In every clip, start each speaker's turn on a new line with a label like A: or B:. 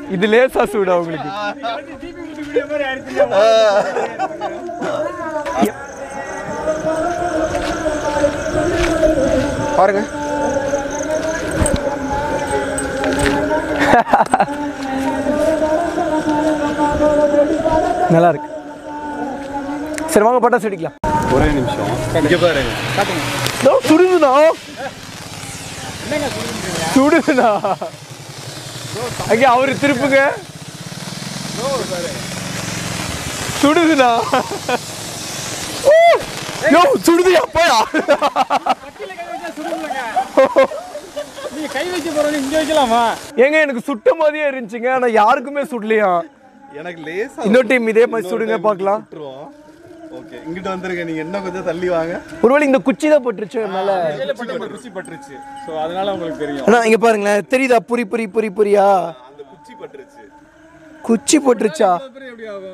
A: இது லேசா சூடா உங்களுக்கு
B: பாருங்க
A: நல்லா இருக்கு சரி வாங்க பட்டாசு வெடிக்கலாம்
B: ஒரே நிமிஷம் இங்க பாருங்க
A: இதோ சுடுதுண்ணா சுடுதுண்ணா அங்கே அவரு திருப்புங்க சுடுதுண்ணா ஓ! யோ சுடுது அப்பயா
C: நீங்க கை வச்சு போறவங்க இங்க வைக்கலாமா
A: ஏங்க எனக்கு சுட்ட மாதிரியே இருந்துச்சுங்க ஆனா யாருக்குமே சுடலையா
B: எனக்கு லேசா
A: இன்னொரு டைம் இதே மாதிரி சுடுங்க பார்க்கலாம்
B: ஓகே இங்கிட்ட வந்துருங்க நீங்க என்ன கொஞ்சம் தள்ளி வாங்க
A: ஒருவேளை இந்த குச்சி தான் பட்டுருச்சு மேல
C: ருசி பட்டுருச்சு சோ அதனால உங்களுக்கு தெரியும்
A: அண்ணா இங்க பாருங்களேன் தெரியுதா புரி புரி புரி புரியா
B: அந்த குச்சி பட்டுருச்சு
A: குச்சி போட்டுருச்சா
C: அப்புறம் எப்படி ஆகும்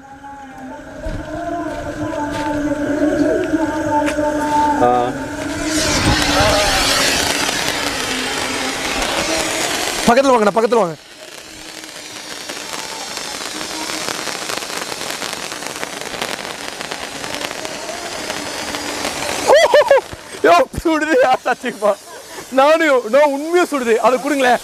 A: பக்கத்துல வாங்கண்ணா பக்கத்துல வாங்க யோ சுடுது சத்தியமா நானும் நான் உண்மையா சுடுது அதை கொடுங்களேன்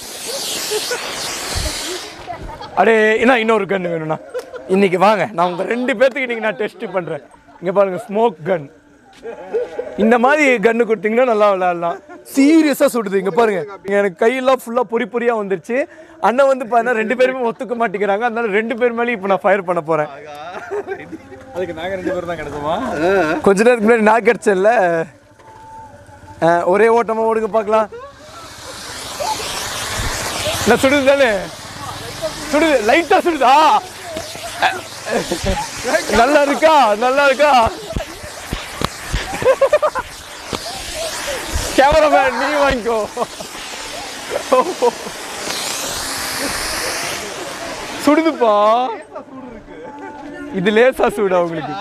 A: அடே என்ன இன்னொரு கன் வேணும்ண்ணா இன்னைக்கு வாங்க நான் உங்க ரெண்டு பேர்த்துக்கு இன்னைக்கு நான் டெஸ்ட் பண்றேன் இங்க பாருங்க ஸ்மோக் கன் இந்த மாதிரி கன்னு கொடுத்தீங்கன்னா நல்லா விளையாடலாம் சீரியஸா சுடுது இங்க பாருங்க இங்க எனக்கு கையெல்லாம் ஃபுல்லா பொறி பொரியா வந்துருச்சு அண்ணன் வந்து பாத்தீங்கன்னா ரெண்டு பேருமே ஒத்துக்க மாட்டேங்கிறாங்க அதனால ரெண்டு பேர் மேலேயும் இப்போ நான் ஃபயர் பண்ண போறேன்
C: அதுக்கு நாங்க ரெண்டு பேரும் தான் கிடைக்குமா
A: கொஞ்ச நேரத்துக்கு முன்னாடி நான் கிடைச்சல ஒரே ஓட்டமா ஓடுங்க பார்க்கலாம் நான் சுடுது தானே சுடுது லைட்டா சுடுதா நல்லா இருக்கா நல்லா இருக்கா கேமராமேன் நீ வாங்கிக்கோ சுடுதுப்பா இது லேசா சூடா உங்களுக்கு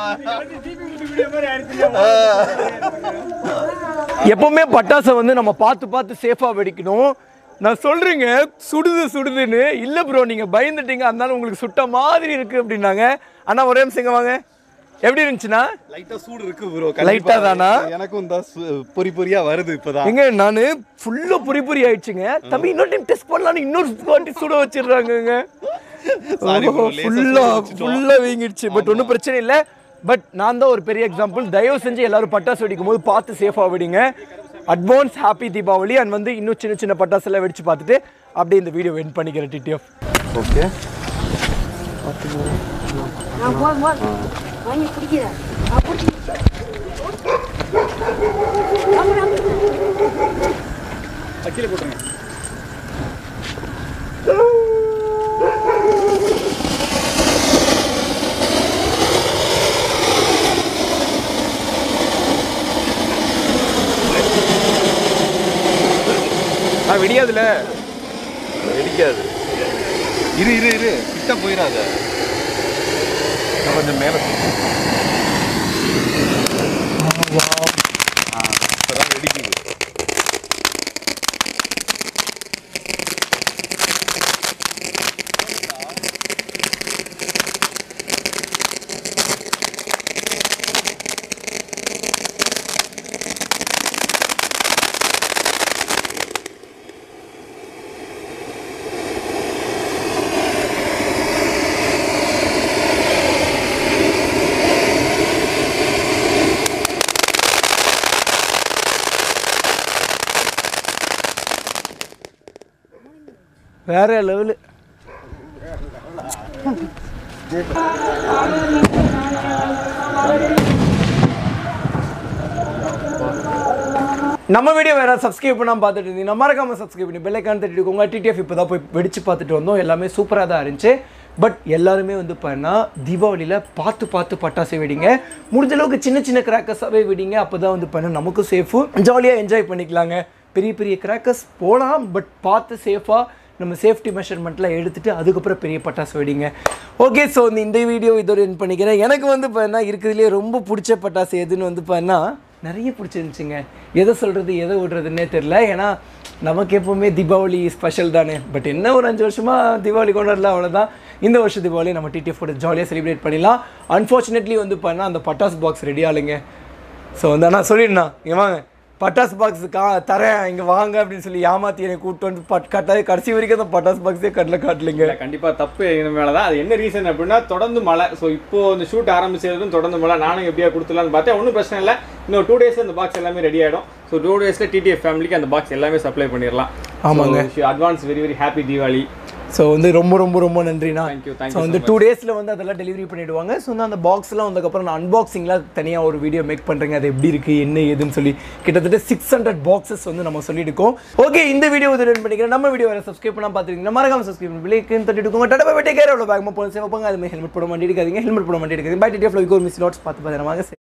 A: எப்பவுமே பட்டாசை வந்து நம்ம பார்த்து பார்த்து சேஃபாக வெடிக்கணும் நான் சொல்றேங்க சுடுது சுடுதுன்னு இல்லை ப்ரோ நீங்க பயந்துட்டீங்க அதனால உங்களுக்கு சுட்ட மாதிரி இருக்கு அப்படின்னாங்க அண்ணா ஒரே நிமிஷம் இங்க வாங்க எப்படி இருந்துச்சுன்னா
B: லைட்டா சூடு இருக்கு ப்ரோ
A: Light ஆ தானா?
B: எனக்கும் தான் சு- பொறி பொரியா வருது இப்பதான்
A: எங்க நான் ஃபுல்லா புரி புரி ஆயிடுச்சுங்க தம்பி இன்னொரு டைம் டெஸ்ட் பண்ணலாம்னு இன்னொரு வாட்டி சுட வச்சிடுறாங்கங்க
B: Sorry bro, லேசா
A: ஃபுல்லா
B: சுட வச்சுட்டோம்.
A: ஃபுல்லா வீங்கிடுச்சு பட் ஒன்றும் பிரச்சனை இல்லை பட் நான் தான் ஒரு பெரிய எக்ஸாம்பிள் தயவு செஞ்சு எல்லாரும் பட்டாசு வெடிக்கும் போது பார்த்து சேஃபாக வெடிங்க அட்வான்ஸ் ஹாப்பி தீபாவளி அண்ட் வந்து இன்னும் சின்ன சின்ன பட்டாசு எல்லாம் வெடிச்சு பார்த்துட்டு அப்படியே இந்த வீடியோ என் பண்ணிக்கிறேன் டிடிஎஃப்
B: ஓகே
D: நான் போதும் போதும் வாங்கி பிடிக்கிறேன் நான் பிடிச்சி
C: கீழே போட்டுருங்க
A: ஆ விடியாதுல
B: வெடிக்காது இரு இரு இரு கிட்ட போயிடாத இன்னும் கொஞ்சம் மேல தூக்கு. ஆ, இப்பதான் வெடிக்குது
A: வேற லெவலு நம்ம வீடியோ வேற சப்ஸ்கிரைப் பண்ணாம பார்த்துட்டு இருந்தீங்க மறக்காம சப்ஸ்கிரைப் பண்ணி பெல்லைக்கான் தட்டிட்டு டிடிஎஃப் இப்போ தான் போய் வெடிச்சு பார்த்துட்டு வந்தோம் எல்லாமே சூப்பராக தான் இருந்துச்சு பட் எல்லாருமே வந்து பார்த்தீங்கன்னா தீபாவளியில் பார்த்து பார்த்து பட்டாசு வெடிங்க முடிஞ்ச அளவுக்கு சின்ன சின்ன கிராக்கர்ஸாகவே வெடிங்க அப்போ தான் வந்து பண்ண நமக்கும் சேஃபு ஜாலியாக என்ஜாய் பண்ணிக்கலாங்க பெரிய பெரிய கிராக்கர்ஸ் போகலாம் பட் பார்த்து சேஃபாக நம்ம சேஃப்டி மெஷர்மெண்ட்லாம் எடுத்துட்டு அதுக்கப்புறம் பெரிய பட்டாசு வெடிங்க ஓகே ஸோ இந்த வீடியோ இதோட என் பண்ணிக்கிறேன் எனக்கு வந்து பார்த்தீங்கன்னா இருக்கிறதுலே ரொம்ப பிடிச்ச பட்டாசு எதுன்னு வந்து பார்த்தீங்கன்னா நிறைய பிடிச்சிருந்துச்சுங்க எதை சொல்கிறது எதை விடுறதுன்னே தெரில ஏன்னா நமக்கு எப்போவுமே தீபாவளி ஸ்பெஷல் தானே பட் என்ன ஒரு அஞ்சு வருஷமாக தீபாவளி கொண்டாடல அவ்வளோதான் இந்த வருஷம் தீபாவளி நம்ம டிடிஎஃப் கூட ஜாலியாக செலிப்ரேட் பண்ணிடலாம் அன்ஃபார்ச்சுனேட்லி வந்து பண்ணால் அந்த பட்டாசு பாக்ஸ் ரெடி ஆளுங்க ஸோ வந்து ஆனால் சொல்லிடுண்ணா இங்கே வாங்க பட்டாசு பாக்ஸ் கா தரேன் இங்கே வாங்க அப்படின்னு சொல்லி ஏமாத்தி என்னை கூப்பிட்டு வந்து பட் கட்டாய கடைசி வரைக்கும் அந்த பட்டாசு பாக்ஸே கட்டில் காட்டலைங்க
C: இல்ல கண்டிப்பா தப்பு எங்க மேலதான் அது என்ன ரீசன் அப்படின்னா தொடர்ந்து மழை ஸோ இப்போ இந்த ஷூட் ஆரம்பிச்சதும் தொடர்ந்து மழை நானும் எப்படியா கொடுத்துலான்னு பார்த்தேன் ஒன்றும் பிரச்சனை இல்லை இன்னும் டூ டேஸ் அந்த பாக்ஸ் எல்லாமே ரெடி ஆயிடும் ஸோ டூ டேஸ்ல டிடிஎஃப் ஃபேமிலிக்கு அந்த பாக்ஸ் எல்லாமே சப்ளை பண்ணிடலாம்
A: ஆமாங்க.
C: Advance very very happy Deepavali
A: so வந்து ரொம்ப ரொம்ப ரொம்ப நன்றிண்ணா
C: Thank you, thank
A: so
C: you
A: வந்து
C: so
A: டூ டேஸில் வந்து அதெல்லாம் டெலிவரி பண்ணிடுவாங்க ஸோ வந்து அந்த பாக்ஸ்லாம் வந்ததுக்கப்புறம் நான் அன்பாக்சிங்லாம் தனியாக ஒரு வீடியோ மேக் பண்ணுறேங்க அது எப்படி இருக்குது என்ன ஏதுன்னு சொல்லி கிட்டத்தட்ட சிக்ஸ் ஹண்ட்ரட் பாக்ஸஸ் வந்து நம்ம சொல்லியிருக்கோம் ஓகே இந்த வீடியோ வந்து ரன் பண்ணிக்கிறேன் நம்ம வீடியோ வேறு சப்ஸ்கிரைப் பண்ணால் பார்த்துருக்கீங்க மறக்காம சப்ஸ்கிரைப் பண்ணி பிள்ளைக்கு தட்டிட்டு டடா போய் டேக் கேர் எவ்வளோ பேக் போல சேவ் போங்க அது ஹெல்மெட் போட மாட்டி எடுக்காதீங்க ஹெல்மெட் போட மாட்டி எடுக்காதீங்க பை டிடிஎஃப் ஒரு மிஸ் நோட்ஸ் பார்த்து பார்த்து